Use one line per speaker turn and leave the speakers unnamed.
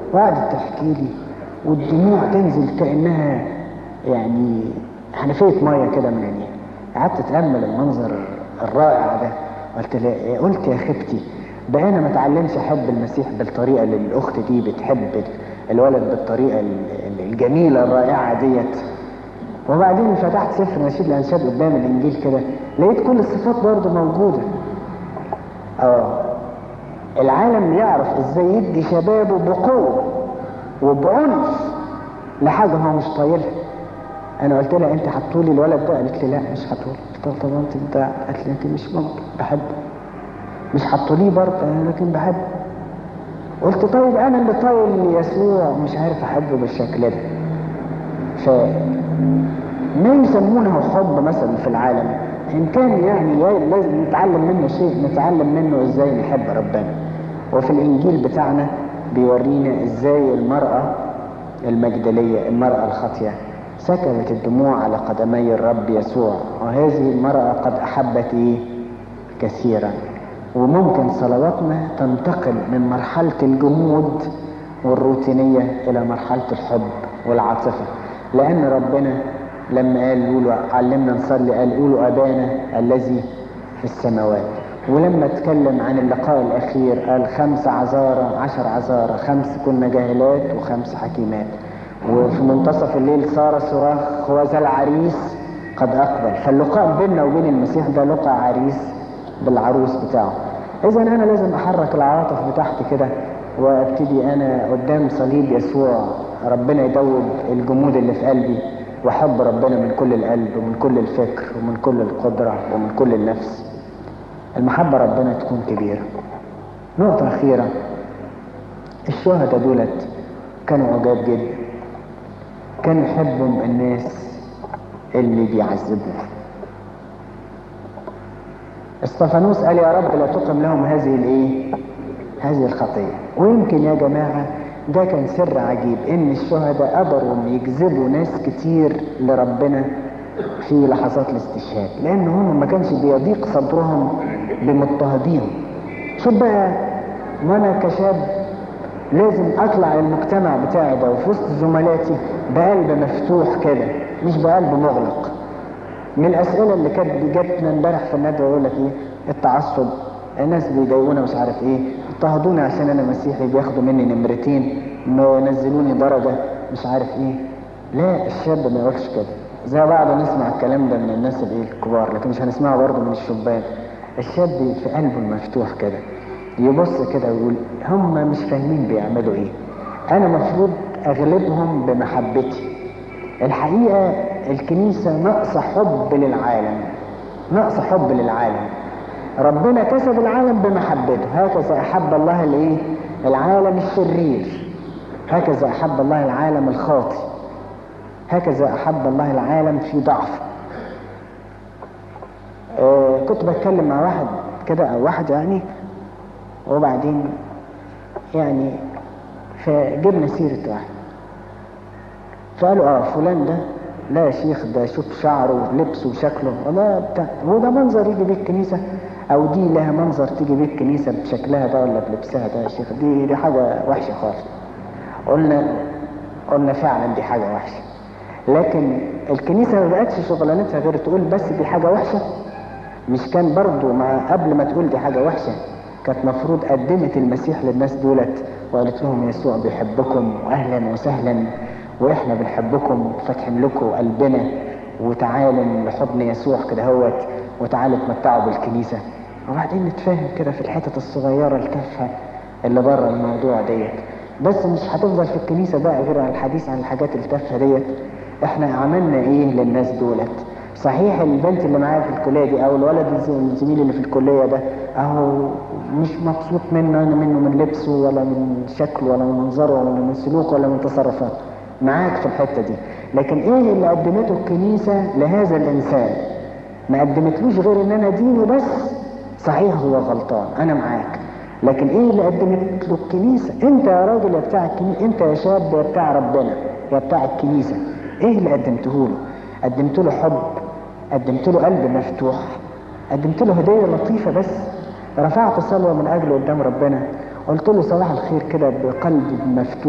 وقعدت تحكي لي والدموع تنزل كانها يعني حنفيه ميه كده من عينيها قعدت اتامل المنظر الرائع ده قلت لها قلت يا خبتي ده انا ما اتعلمش احب المسيح بالطريقه اللي الاخت دي بتحب الولد بالطريقه الجميله الرائعه ديت وبعدين فتحت سفر نشيد الانشاد قدام الانجيل كده لقيت كل الصفات برضه موجوده اه العالم يعرف ازاي يدي شبابه بقوه وبعنف لحاجه هو مش طايلها انا قلت لها انت حطولي الولد ده قالت لي لا مش حطولي قلت لها طب انت انت قالت لي انت مش ممكن بحبه مش حطوليه برضه لكن بحبه قلت طيب انا اللي طايل يسوع مش عارف احبه بالشكل ده ف ما يسمونه حب مثلا في العالم ان كان يعني لازم نتعلم منه شيء نتعلم منه ازاي نحب ربنا وفي الانجيل بتاعنا بيورينا ازاي المرأة المجدلية المرأة الخاطية سكبت الدموع على قدمي الرب يسوع وهذه المرأة قد أحبت إيه؟ كثيرا وممكن صلواتنا تنتقل من مرحلة الجمود والروتينية إلى مرحلة الحب والعاطفة لأن ربنا لما قال قولوا علمنا نصلي قال قولوا أبانا الذي في السماوات ولما اتكلم عن اللقاء الأخير قال خمس عذارى عشر عذارى خمس كنا جاهلات وخمس حكيمات وفي منتصف الليل صار صراخ هو ذا العريس قد أقبل فاللقاء بيننا وبين المسيح ده لقاء عريس بالعروس بتاعه إذا أنا لازم أحرك العواطف بتاعتي كده وابتدي أنا قدام صليب يسوع ربنا يدوب الجمود اللي في قلبي واحب ربنا من كل القلب ومن كل الفكر ومن كل القدرة ومن كل النفس المحبة ربنا تكون كبيرة نقطة أخيرة الشهداء دولت كانوا عجاب جدا كانوا يحبهم الناس اللي بيعذبوه استفانوس قال يا رب لا تقم لهم هذه الايه هذه الخطيه ويمكن يا جماعه ده كان سر عجيب ان الشهداء قدروا يجذبوا ناس كتير لربنا في لحظات الاستشهاد لان هم ما كانش بيضيق صدرهم بمضطهديهم شوف بقى ما انا كشاب لازم اطلع المجتمع بتاعي ده وفي وسط زملاتي بقلب مفتوح كده مش بقلب مغلق من الاسئله اللي كانت جاتنا امبارح في الندوه يقول لك ايه التعصب الناس بيضايقونا مش عارف ايه اضطهدوني عشان انا مسيحي بياخدوا مني نمرتين نزلوني درجه مش عارف ايه لا الشاب ما يقولش كده زي بعض نسمع الكلام ده من الناس الايه الكبار لكن مش هنسمعه برضه من الشبان الشاب في قلبه المفتوح كده يبص كده ويقول هم مش فاهمين بيعملوا ايه انا مفروض اغلبهم بمحبتي الحقيقه الكنيسه ناقصه حب للعالم ناقصه حب للعالم ربنا كسب العالم بمحبته هكذا احب الله الايه العالم الشرير هكذا احب الله العالم الخاطئ هكذا احب الله العالم في ضعفه آه كنت بتكلم مع واحد كده او واحد يعني وبعدين يعني فجبنا سيرة واحد فقالوا اه فلان ده لا يا شيخ ده شوف شعره ولبسه وشكله وده بتاع هو ده منظر يجي بيه الكنيسة او دي لها منظر تيجي بيه الكنيسة بشكلها ده ولا بلبسها ده يا شيخ دي دي حاجة وحشة خالص قلنا قلنا فعلا دي حاجة وحشة لكن الكنيسة ما بقتش شغلانتها غير تقول بس دي حاجة وحشة مش كان برضو مع قبل ما تقول دي حاجة وحشة كانت مفروض قدمت المسيح للناس دولت وقالت لهم يسوع بيحبكم واهلا وسهلا واحنا بنحبكم وفاتحين لكم قلبنا وتعالوا لحضن يسوع كده هوت وتعالوا اتمتعوا بالكنيسه وبعدين نتفاهم كده في الحتت الصغيره التافهه اللي بره الموضوع ديت بس مش هتفضل في الكنيسه بقى غير عن الحديث عن الحاجات التافهه ديت احنا عملنا ايه للناس دولت صحيح البنت اللي معايا في الكليه دي او الولد الزميل اللي في الكليه ده اهو مش مبسوط منه انا منه من لبسه ولا من شكله ولا من منظره ولا من سلوكه ولا من تصرفاته معاك في الحته دي لكن ايه اللي قدمته الكنيسه لهذا الانسان ما قدمتلوش غير ان انا ادينه بس صحيح هو غلطان انا معاك لكن ايه اللي قدمت له الكنيسه انت يا راجل يا بتاع الكنيسه انت يا شاب يا بتاع ربنا يا بتاع الكنيسه ايه اللي قدمته له قدمت له حب قدمت له قلب مفتوح قدمت له هديه لطيفه بس رفعت صلوه من اجله قدام ربنا قلت له صباح الخير كده بقلب مفتوح